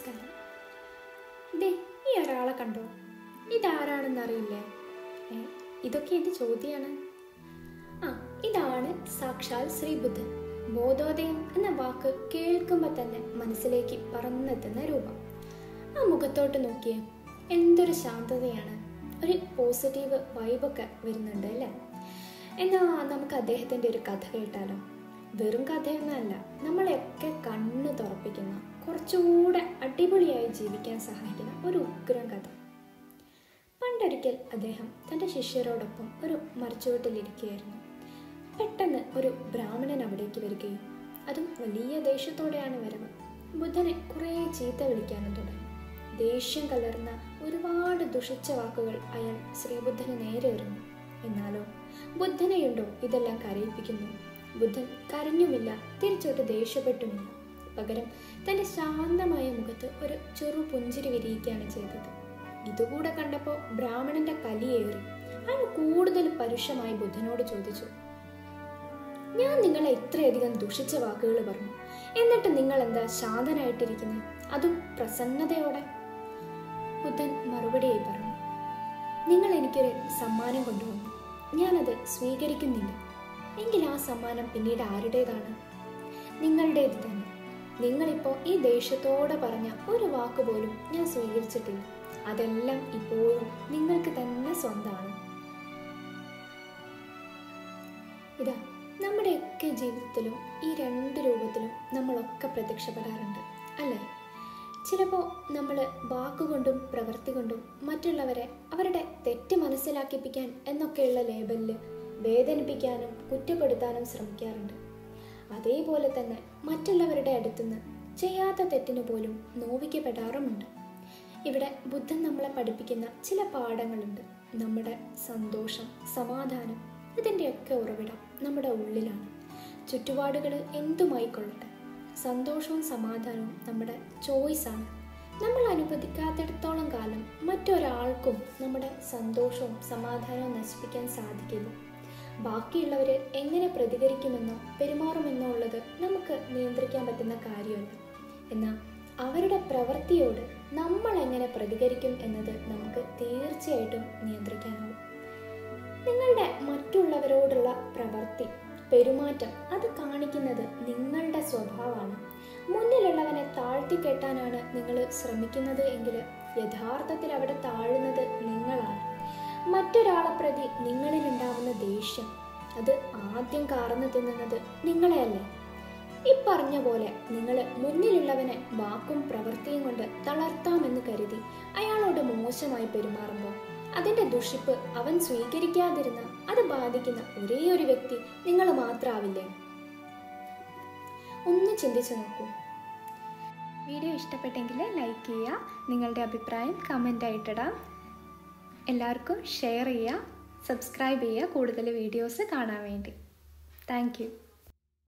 നമസ്കാരം ദേ ഈ ഒരാളെ കണ്ടോ ഇതാരാണെന്ന് അറിയില്ലേ ഏ ഇതൊക്കെ എന്ത് ചോദ്യമാണ് ആ ഇതാണ് സാക്ഷാൽ ശ്രീബുദ്ധൻ ബോധോദയം എന്ന വാക്ക് കേൾക്കുമ്പോൾ തന്നെ മനസ്സിലേക്ക് പറന്നെത്തുന്ന രൂപം ആ മുഖത്തോട്ട് നോക്കിയേ എന്തൊരു ശാന്തതയാണ് ഒരു പോസിറ്റീവ് വൈബൊക്കെ വരുന്നുണ്ട് അല്ലേ എന്നാൽ നമുക്ക് അദ്ദേഹത്തിൻ്റെ ഒരു കഥ കേട്ടാലോ വെറും കഥയൊന്നുമല്ല നമ്മളെയൊക്കെ കണ്ണ് തുറപ്പിക്കുന്ന കുറച്ചുകൂടെ അടിപൊളിയായി ജീവിക്കാൻ സഹായിക്കുന്ന ഒരു ഉഗ്രം കഥ പണ്ടൊരിക്കൽ അദ്ദേഹം തൻ്റെ ശിഷ്യരോടൊപ്പം ഒരു മരച്ചുവട്ടിലിരിക്കുകയായിരുന്നു പെട്ടെന്ന് ഒരു ബ്രാഹ്മണൻ അവിടേക്ക് വരികയും അതും വലിയ ദേഷ്യത്തോടെയാണ് വരവ് ബുദ്ധനെ കുറേ ചീത്ത വിളിക്കാനും തുടങ്ങി ദേഷ്യം കലർന്ന ഒരുപാട് ദുഷിച്ച വാക്കുകൾ അയാൾ ശ്രീബുദ്ധന് നേരെ എറിഞ്ഞു എന്നാലോ ബുദ്ധനെയുണ്ടോ ഇതെല്ലാം കരയിപ്പിക്കുന്നു ബുദ്ധൻ കരഞ്ഞുമില്ല തിരിച്ചോട്ട് ദേഷ്യപ്പെട്ടുമില്ല പകരം തന്റെ ശാന്തമായ മുഖത്ത് ഒരു ചെറു പുഞ്ചിരി വിരിയിക്കുകയാണ് ചെയ്തത് ഇതുകൂടെ കണ്ടപ്പോൾ ബ്രാഹ്മണന്റെ കലിയേറി അയാൾ കൂടുതൽ പരുഷമായി ബുദ്ധനോട് ചോദിച്ചു ഞാൻ നിങ്ങളെ ഇത്രയധികം ദുഷിച്ച വാക്കുകൾ പറഞ്ഞു എന്നിട്ട് നിങ്ങൾ എന്താ ശാന്തനായിട്ടിരിക്കുന്നത് അതും പ്രസന്നതയോടെ ബുദ്ധൻ മറുപടിയായി പറഞ്ഞു നിങ്ങൾ എനിക്കൊരു സമ്മാനം കൊണ്ടുവന്നു ഞാനത് സ്വീകരിക്കുന്നില്ല എങ്കിൽ ആ സമ്മാനം പിന്നീട് ആരുടേതാണ് നിങ്ങളുടേത് തന്നെ നിങ്ങളിപ്പോൾ ഈ ദേഷ്യത്തോടെ പറഞ്ഞ ഒരു വാക്ക് പോലും ഞാൻ സ്വീകരിച്ചിട്ടില്ല അതെല്ലാം ഇപ്പോഴും നിങ്ങൾക്ക് തന്നെ സ്വന്തമാണ് ഇതാ നമ്മുടെയൊക്കെ ജീവിതത്തിലും ഈ രണ്ട് രൂപത്തിലും നമ്മളൊക്കെ പ്രത്യക്ഷപ്പെടാറുണ്ട് അല്ലേ ചിലപ്പോൾ നമ്മൾ വാക്കുകൊണ്ടും പ്രവൃത്തി കൊണ്ടും മറ്റുള്ളവരെ അവരുടെ തെറ്റ് മനസ്സിലാക്കിപ്പിക്കാൻ എന്നൊക്കെയുള്ള ലേബലിൽ വേദനിപ്പിക്കാനും കുറ്റപ്പെടുത്താനും ശ്രമിക്കാറുണ്ട് അതേപോലെ തന്നെ മറ്റുള്ളവരുടെ അടുത്തുനിന്ന് ചെയ്യാത്ത തെറ്റിന് പോലും നോവിക്കപ്പെടാറുമുണ്ട് ഇവിടെ ബുദ്ധൻ നമ്മളെ പഠിപ്പിക്കുന്ന ചില പാഠങ്ങളുണ്ട് നമ്മുടെ സന്തോഷം സമാധാനം ഇതിൻ്റെയൊക്കെ ഉറവിടം നമ്മുടെ ഉള്ളിലാണ് ചുറ്റുപാടുകൾ എന്തുമായിക്കൊള്ളട്ടെ സന്തോഷവും സമാധാനവും നമ്മുടെ ചോയ്സാണ് നമ്മൾ അനുവദിക്കാത്തിടത്തോളം കാലം മറ്റൊരാൾക്കും നമ്മുടെ സന്തോഷവും സമാധാനവും നശിപ്പിക്കാൻ സാധിക്കില്ല ബാക്കിയുള്ളവർ എങ്ങനെ പ്രതികരിക്കുമെന്നോ പെരുമാറുമെന്നോ ഉള്ളത് നമുക്ക് നിയന്ത്രിക്കാൻ പറ്റുന്ന കാര്യമല്ല എന്നാൽ അവരുടെ പ്രവൃത്തിയോട് നമ്മൾ എങ്ങനെ പ്രതികരിക്കും എന്നത് നമുക്ക് തീർച്ചയായിട്ടും നിയന്ത്രിക്കാനാവും നിങ്ങളുടെ മറ്റുള്ളവരോടുള്ള പ്രവൃത്തി പെരുമാറ്റം അത് കാണിക്കുന്നത് നിങ്ങളുടെ സ്വഭാവമാണ് മുന്നിലുള്ളവനെ താഴ്ത്തിക്കെട്ടാനാണ് നിങ്ങൾ ശ്രമിക്കുന്നത് എങ്കിൽ യഥാർത്ഥത്തിൽ അവിടെ താഴുന്നത് നിങ്ങളാണ് മറ്റൊരാളെ പ്രതി നിങ്ങളിലുണ്ടാവുന്ന ദേഷ്യം അത് ആദ്യം കാർന്നു തിന്നുന്നത് നിങ്ങളെയല്ലേ ഈ പറഞ്ഞ പോലെ നിങ്ങൾ മുന്നിലുള്ളവനെ വാക്കും പ്രവൃത്തിയും കൊണ്ട് തളർത്താമെന്ന് കരുതി അയാളോട് മോശമായി പെരുമാറുമ്പോൾ അതിന്റെ ദുഷിപ്പ് അവൻ സ്വീകരിക്കാതിരുന്ന അത് ബാധിക്കുന്ന ഒരേ ഒരു വ്യക്തി നിങ്ങൾ മാത്രമാവില്ലേ ഒന്ന് ചിന്തിച്ചു നോക്കൂ വീഡിയോ ഇഷ്ടപ്പെട്ടെങ്കിൽ ലൈക്ക് ചെയ്യുക നിങ്ങളുടെ അഭിപ്രായം കമൻ്റ് ആയിട്ടിടാം എല്ലാവർക്കും ഷെയർ ചെയ്യുക സബ്സ്ക്രൈബ് ചെയ്യുക കൂടുതൽ വീഡിയോസ് കാണാൻ വേണ്ടി താങ്ക്